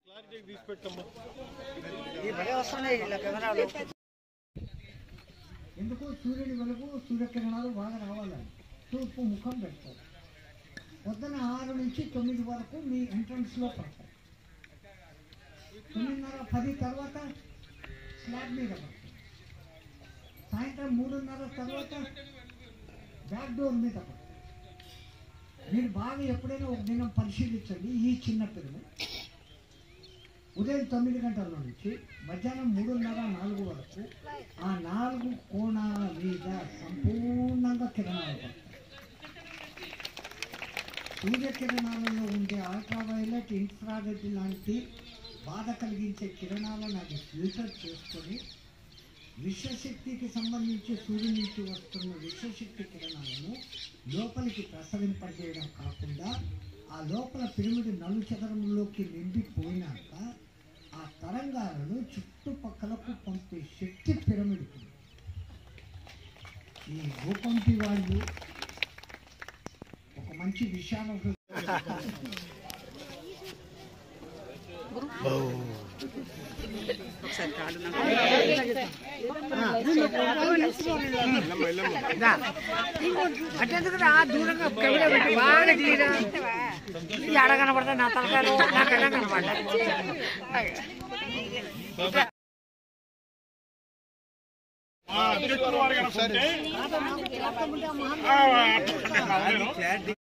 clarity తీసి పెట్టమ్మా ఈ భలే వస్తున్నాయి ఇలా కెమెరాలు ఎందుకు సూర్యుడి వెలుగు సూర్యకిరణాలు బాగా రావాలని తూర్పు ముఖం పెడతారు పొద్దున ఆరు నుంచి తొమ్మిది వరకు మీ ఎంట్రన్స్లో పడతాయి తొమ్మిదిన్నర పది తర్వాత స్లాబ్ మీద పడతాయి సాయంత్రం మూడున్నర తర్వాత బ్యాక్ డోర్ మీద పడతాయి మీరు బాగా ఎప్పుడైనా ఒక దినం పరిశీలించండి ఈ చిన్న పిల్లలు ఉదయం తొమ్మిది గంటల నుంచి మధ్యాహ్నం మూడున్నర నాలుగు వరకు ఆ నాలుగు కోణాల మీద సంపూర్ణంగా కిరణాలు పడతాయి సూర్యకిరణాలలో ఉండే అల్ట్రావైలెట్ ఇన్ఫ్రారెడ్ లాంటి బాధ కలిగించే కిరణాలను అది ఫిల్టర్ చేసుకొని విశ్వశక్తికి సంబంధించి సూర్యుడి నుంచి వస్తున్న విశ్వశక్తి కిరణాలను లోపలికి ప్రసరింపజేయడం కాకుండా ఆ లోపల పిరమిడ్ నలుచదరంలోకి నిండిపోయినాక ఆ తరంగాలను చుట్టుపక్కలకు పంపే శక్తి పిరమిడ్కి ఈ భూకంపి వాళ్ళు ఒక మంచి విషయాన్ని ఒకసారి కాడు అట్టెందుకు రా దూరంగా కెమెరా పెట్టి బాగా తీరా ఈ ఆడ కనపడతా నా తలకాయలు నాకన్నా కనపడ్డా అధ్యక్షుల వారు కనుక ఉంటే, ఆ, అట్లా-